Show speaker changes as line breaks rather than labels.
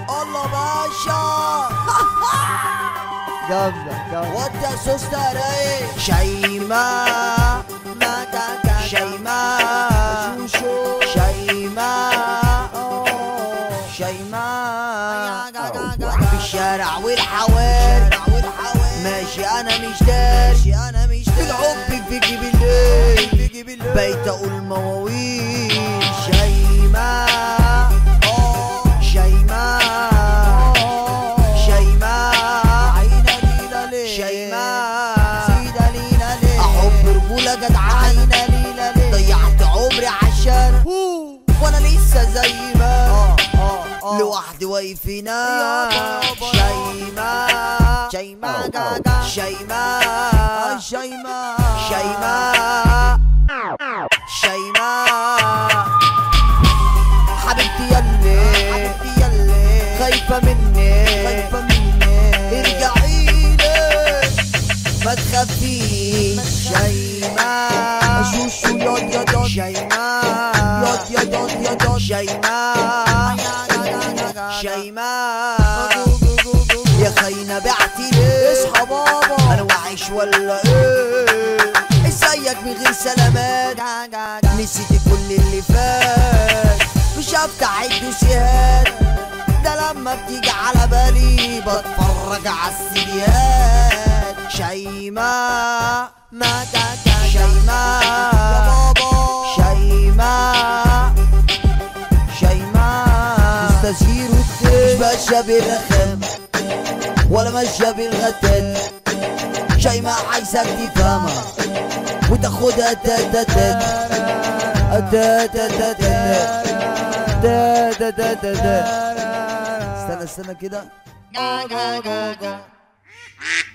الله باشا
جامدة جامدة
وانت يا سوسته رايق شيماء ما كاكا شيماء
شوشو
شيماء شيماء في الشارع والحواري ماشي انا مش داري انا مش داري الحب بيجي بالليل بيجي بالليل بيت اقول مواويل شيماء شيماء شيماء عينا ليلة ليه شيماء سيدة ليلة ليه احب رجولة جدعة عينا ليلة ليه ضيعت عمري عشان وانا لسه زي ما لوحدي واقف هنا شيماء شيماء جاجا شيماء شيماء شيماء شيماء حبيبتي يلي حبيبتي يلي خايفة مني خايفة مني ارجعي لي ما تخافيش شيماء شوشو ياض ياض ياض شيماء ياض ياض ياض ياض ياض شيماء شيماء يا خاينة بعتي ليه اصحى بابا انا وعيش ولا ايه ازيك من غير سلامات نسيتي كل اللي فات مش هفتح الدوسيات ده لما بتيجي على بالي بتفرج على السيديات شيماء ما كاكا شيماء يا بابا شيماء شيماء مستشير مش ماشية بالرخام ولا ماشية بالغتات شيماء عايزك تفهمها وتاخدها تاتا تاتا تاتا تاتا تاتا تاتا تاتا استنى استنى كده